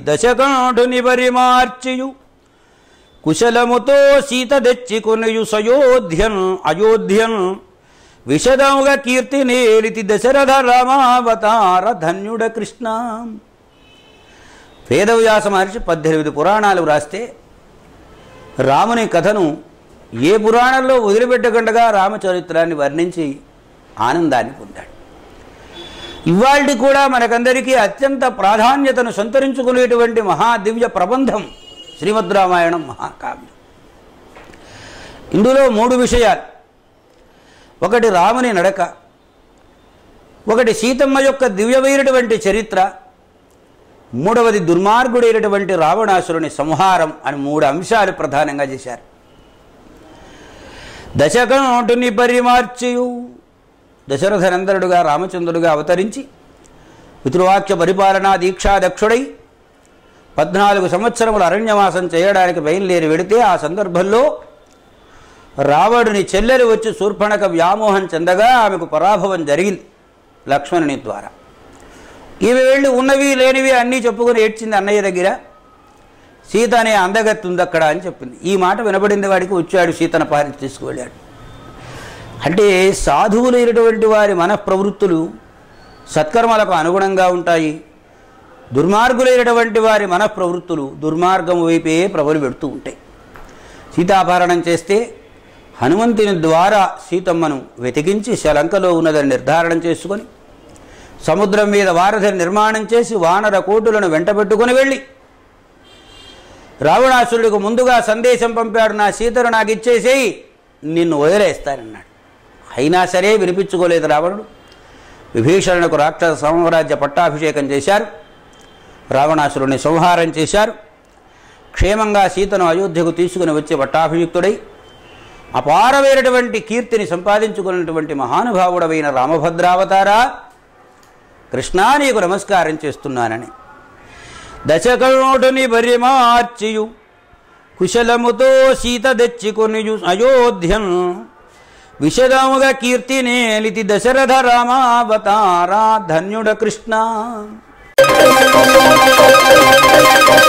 దశకంఠుని పరిమార్చియు కుశలముతో సీత తెచ్చికొనియు సయోధ్యన్ అయోధ్యన్ విశదముగా కీర్తి నేలితి దశరథ రామావతార ధన్యుడ కృష్ణ వేదవ్యాస మహర్షి పద్దెనిమిది పురాణాలు వ్రాస్తే రాముని కథను ఏ పురాణంలో వదిలిపెట్టకుండా రామచరిత్రాన్ని వర్ణించి ఆనందాన్ని పొందాడు ఇవాళ కూడా మనకందరికీ అత్యంత ప్రాధాన్యతను సంతరించుకునేటువంటి మహాదివ్య ప్రబంధం శ్రీమద్ రామాయణం మహాకావ్యం ఇందులో మూడు విషయాలు ఒకటి రాముని నడక ఒకటి సీతమ్మ యొక్క దివ్యమైనటువంటి చరిత్ర మూడవది దుర్మార్గుడైనటువంటి రావణాసురుని సంహారం అని మూడు అంశాలు ప్రధానంగా చేశారు దశకంఠుని పరిమార్చియు దశరథనందరుడుగా రామచంద్రుడుగా అవతరించి పితృవాక్య పరిపాలనా దీక్షాదక్షుడై పద్నాలుగు సంవత్సరములు అరణ్యవాసం చేయడానికి బయలుదేరి వెడితే ఆ సందర్భంలో రావణుని చెల్లెలు వచ్చి శూర్పణక వ్యామోహం చెందగా ఆమెకు పరాభవం జరిగింది లక్ష్మణుని ద్వారా ఈమె వెళ్ళి ఉన్నవి లేనివి అన్నీ చెప్పుకొని ఏడ్చింది అన్నయ్య దగ్గర సీత అనే అందగత్తి ఉంది అక్కడ అని చెప్పింది ఈ మాట వినబడింది వాడికి వచ్చాడు సీతను పారి తీసుకువెళ్ళాడు అంటే సాధువులైనటువంటి వారి మనఃప్రవృత్తులు సత్కర్మలకు అనుగుణంగా ఉంటాయి దుర్మార్గులైనటువంటి వారి మనఃప్రవృత్తులు దుర్మార్గం వైపే ప్రబలు పెడుతూ ఉంటాయి సీతాపహరణం చేస్తే హనుమంతుని ద్వారా సీతమ్మను వెతికించి శలంకలో ఉన్నదని నిర్ధారణ చేసుకొని సముద్రం మీద వారధిని నిర్మాణం చేసి వానర కోటులను వెంటబెట్టుకుని వెళ్ళి రావణాసురుడికి ముందుగా సందేశం పంపాడు నా సీతను నాకు ఇచ్చేసేయి నిన్ను వదిలేస్తానన్నాడు అయినా సరే వినిపించుకోలేదు రావణుడు విభీషణులకు రాక్షస సామ్రాజ్య పట్టాభిషేకం చేశారు రావణాసురుని సంహారం చేశారు క్షేమంగా సీతను అయోధ్యకు తీసుకుని వచ్చి పట్టాభియుక్తుడై అపారమైనటువంటి కీర్తిని సంపాదించుకున్నటువంటి మహానుభావుడమైన రామభద్రావతారా కృష్ణా నీకు నమస్కారం చేస్తున్నానని దశకంఠుని పరిమార్చియు కుశలముతో సీత తెచ్చికొనియు అయోధ్యన్ విశదముగా కీర్తి నేలితి దశరథ రామావతారా ధన్యుడ కృష్ణ